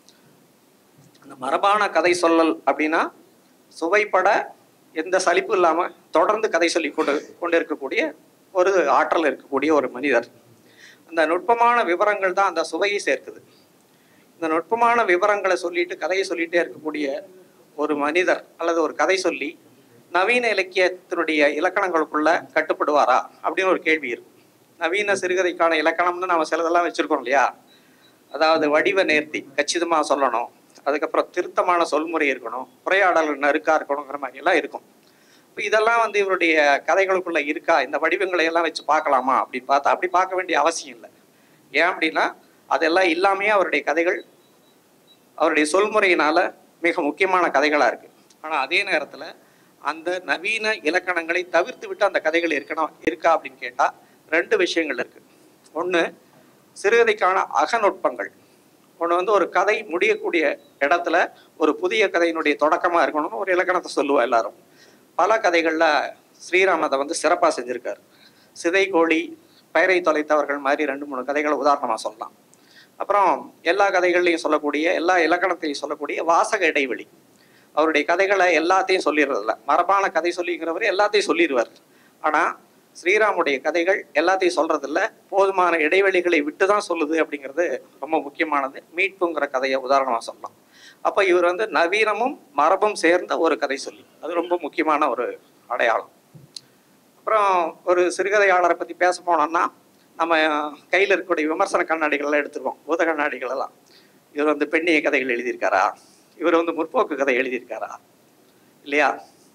அந்த மரபான கதை சொல்லல் அப்படின்னா சுவைப்பட எந்த சலிப்பு இல்லாம தொடர்ந்து கதை சொல்லி கொண்டு கொண்டு இருக்கக்கூடிய ஒரு ஆற்றல் இருக்கக்கூடிய ஒரு மனிதர் அந்த நுட்பமான விவரங்கள் தான் அந்த சுவையை சேர்க்குது இந்த நுட்பமான விவரங்களை சொல்லிட்டு கதையை சொல்லிட்டே இருக்கக்கூடிய ஒரு மனிதர் அல்லது ஒரு கதை சொல்லி நவீன இலக்கியத்தினுடைய இலக்கணங்களுக்குள்ள கட்டுப்படுவாரா அப்படின்னு ஒரு கேள்வி இருக்கும் நவீன சிறுகதைக்கான இலக்கணம்னு நம்ம சிலதெல்லாம் வச்சிருக்கோம் இல்லையா அதாவது வடிவ நேர்த்தி கச்சிதமா சொல்லணும் அதுக்கப்புறம் திருத்தமான சொல்முறை இருக்கணும் உரையாடல் நறுக்கா இருக்கணுங்கிற மாதிரி எல்லாம் இருக்கும் இப்போ இதெல்லாம் வந்து இவருடைய கதைகளுக்குள்ள இருக்கா இந்த வடிவங்களை எல்லாம் வச்சு பார்க்கலாமா அப்படின்னு பார்த்தா அப்படி பார்க்க வேண்டிய அவசியம் இல்லை ஏன் அப்படின்னா அதெல்லாம் இல்லாமையே அவருடைய கதைகள் அவருடைய சொல்முறையினால மிக முக்கியமான கதைகளா இருக்கு ஆனா அதே நேரத்துல அந்த நவீன இலக்கணங்களை தவிர்த்து விட்டு அந்த கதைகள் இருக்கணும் இருக்கா அப்படின்னு கேட்டா ரெண்டு விஷயங்கள் இருக்கு ஒண்ணு சிறுகதைக்கான அகநுட்பங்கள் ஒன்று வந்து ஒரு கதை முடியக்கூடிய இடத்துல ஒரு புதிய கதையினுடைய தொடக்கமா இருக்கணும்னு ஒரு இலக்கணத்தை சொல்லுவா எல்லாரும் பல கதைகள்ல ஸ்ரீராம் அதை வந்து சிறப்பா செஞ்சிருக்காரு சிதை கோழி பெயரை தொலைத்தவர்கள் மாதிரி ரெண்டு மூணு கதைகளை உதாரணமா சொல்லலாம் அப்புறம் எல்லா கதைகள்லையும் சொல்லக்கூடிய எல்லா இலக்கணத்தையும் சொல்லக்கூடிய வாசக இடைவெளி அவருடைய கதைகளை எல்லாத்தையும் சொல்லிடுறதில்ல மரபான கதை சொல்லிங்கிறவர் எல்லாத்தையும் சொல்லிடுவார் ஆனா ஸ்ரீராமுடைய கதைகள் எல்லாத்தையும் சொல்றதில்ல போதுமான இடைவெளிகளை விட்டு தான் சொல்லுது அப்படிங்கிறது ரொம்ப முக்கியமானது மீட்புங்கிற கதையை உதாரணமா சொல்லலாம் அப்ப இவர் வந்து நவீனமும் மரபும் சேர்ந்த ஒரு கதை சொல்லி அது ரொம்ப முக்கியமான ஒரு அடையாளம் அப்புறம் ஒரு சிறுகதையாளரை பத்தி பேச போனோம்னா நம்ம கையில் இருக்கக்கூடிய விமர்சன கண்ணாடிகள் எல்லாம் எடுத்துருவோம் பூத கண்ணாடிகள் எல்லாம் இவர் வந்து பெண்ணிய கதைகள் எழுதியிருக்காரா இவர் வந்து முற்போக்கு கதை எழுதியிருக்காரா இல்லையா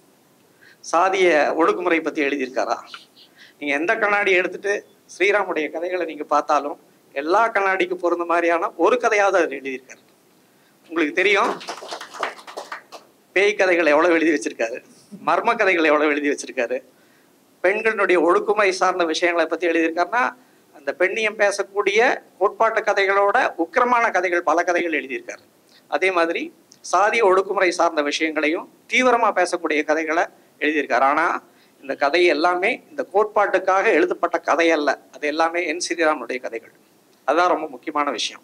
சாதிய ஒடுக்குமுறை பத்தி எழுதியிருக்காரா நீங்க எந்த கண்ணாடி எடுத்துட்டு ஸ்ரீராமுடைய கதைகளை நீங்க பார்த்தாலும் எல்லா கண்ணாடிக்கு பொருந்த மாதிரியான ஒரு கதையாவது அவர் எழுதியிருக்காரு உங்களுக்கு தெரியும் பேய் கதைகளை எவ்வளவு எழுதி வச்சிருக்காரு மர்ம கதைகளை எவ்வளவு எழுதி வச்சிருக்காரு பெண்களுடைய ஒடுக்குமுறை சார்ந்த விஷயங்களை பத்தி எழுதியிருக்காருன்னா அந்த பெண்ணியம் பேசக்கூடிய கோட்பாட்டு கதைகளோட உக்கிரமான கதைகள் பல கதைகள் எழுதியிருக்காரு அதே மாதிரி சாதிய ஒடுக்குமுறை சார்ந்த விஷயங்களையும் தீவிரமா பேசக்கூடிய கதைகளை எழுதியிருக்காரு ஆனா இந்த கதை எல்லாமே இந்த கோட்பாட்டுக்காக எழுதப்பட்ட கதை அல்ல அது எல்லாமே என் ஸ்ரீராமனுடைய கதைகள் அதுதான் ரொம்ப முக்கியமான விஷயம்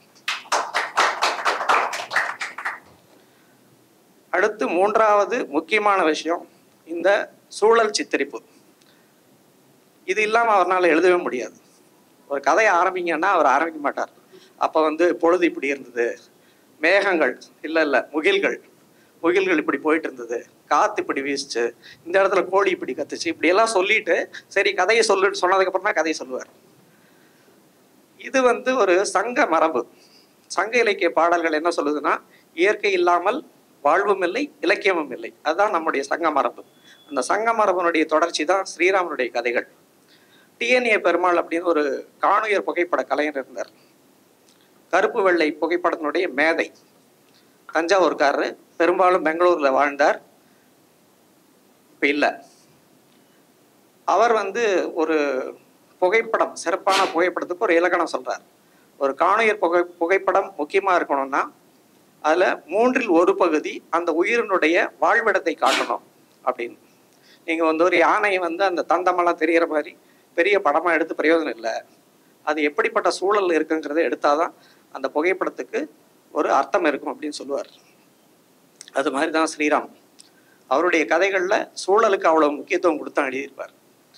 அடுத்து மூன்றாவது முக்கியமான விஷயம் இந்த சூழல் சித்தரிப்பு இது இல்லாம அவரால் எழுதவே முடியாது ஒரு கதையை ஆரம்பிங்கன்னா அவர் ஆரம்பிக்க மாட்டார் அப்ப வந்து பொழுது இப்படி இருந்தது மேகங்கள் இல்ல இல்ல முகில்கள் முகில்கள் இப்படி போயிட்டு இருந்தது காத்து இப்படி வீசுச்சு இந்த இடத்துல கோழி இப்படி கத்துச்சு இப்படி எல்லாம் சொல்லிட்டு சரி கதையை சொல்லு சொன்னதுக்கு அப்புறம் தான் கதையை சொல்லுவார் இது வந்து ஒரு சங்க மரபு சங்க இலக்கிய பாடல்கள் என்ன சொல்லுதுன்னா இயற்கை இல்லாமல் வாழ்வும் இல்லை இலக்கியமும் இல்லை அதுதான் நம்முடைய சங்க மரபு அந்த சங்க மரபனுடைய தொடர்ச்சி தான் ஸ்ரீராமனுடைய கதைகள் டிஎன்ஏ பெருமாள் அப்படின்னு ஒரு காணுயர் புகைப்பட கலைஞர் இருந்தார் கருப்பு வெள்ளை புகைப்படத்தினுடைய மேதை தஞ்சாவூர்காரரு பெரும்பாலும் பெங்களூர்ல வாழ்ந்தார் இப்ப இல்லை அவர் வந்து ஒரு புகைப்படம் சிறப்பான புகைப்படத்துக்கு ஒரு இலக்கணம் சொல்றார் ஒரு காணுயர் புகை புகைப்படம் முக்கியமா இருக்கணும்னா அதுல மூன்றில் ஒரு பகுதி அந்த உயிரினுடைய வாழ்விடத்தை காட்டணும் அப்படின்னு நீங்க வந்து ஒரு யானையை வந்து அந்த தந்தமெல்லாம் தெரியற மாதிரி பெரிய படமா எடுத்து பிரயோஜனம் இல்லை அது எப்படிப்பட்ட சூழல் இருக்குங்கிறத எடுத்தாதான் அந்த புகைப்படத்துக்கு ஒரு அர்த்தம் இருக்கும் அப்படின்னு சொல்லுவார் அது மாதிரி தான் ஸ்ரீராம் அவருடைய கதைகள்ல சூழலுக்கு அவ்வளவு முக்கியத்துவம் கொடுத்து எழுதியிருப்பார்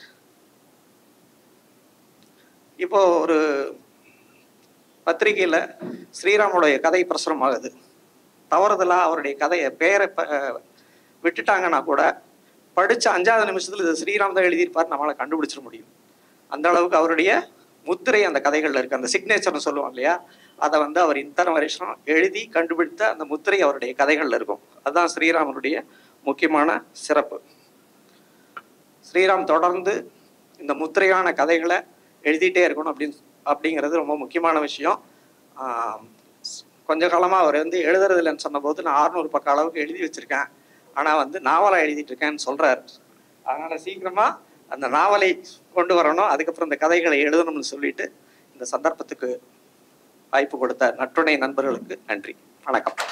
இப்போ ஒரு பத்திரிகையில ஸ்ரீராமுடைய கதை பிரசுரம் ஆகுது தவறுதலா அவருடைய கதையை பேரை ப- விட்டுட்டாங்கன்னா கூட படிச்ச அஞ்சாவது நிமிஷத்துல இது ஸ்ரீராம் தான் எழுதியிருப்பார் நம்மளால கண்டுபிடிச்சிட முடியும் அந்த அளவுக்கு அவருடைய முத்திரை அந்த கதைகள்ல இருக்கு அந்த சிக்னேச்சர்னு சொல்லுவோம் இல்லையா அதை வந்து அவர் இத்தனை வருஷம் எழுதி கண்டுபிடித்த அந்த முத்திரை அவருடைய கதைகள்ல இருக்கும் அதுதான் ஸ்ரீராமனுடைய முக்கியமான சிறப்பு ஸ்ரீராம் தொடர்ந்து இந்த முத்திரையான கதைகளை எழுதிட்டே இருக்கணும் அப்படின்னு அப்படிங்கிறது ரொம்ப முக்கியமான விஷயம் ஆம், கொஞ்ச காலமா அவர் வந்து எழுதுறது இல்லைன்னு சொன்னபோது நான் அறுநூறு பக்க அளவுக்கு எழுதி வச்சிருக்கேன் ஆனா வந்து நாவலா எழுதிட்டு இருக்கேன்னு சொல்றாரு அதனால சீக்கிரமா அந்த நாவலை கொண்டு வரணும் அதுக்கப்புறம் இந்த கதைகளை எழுதணும்னு சொல்லிட்டு இந்த சந்தர்ப்பத்துக்கு வாய்ப்பு கொடுத்த நற்றுணை நண்பர்களுக்கு நன்றி வணக்கம்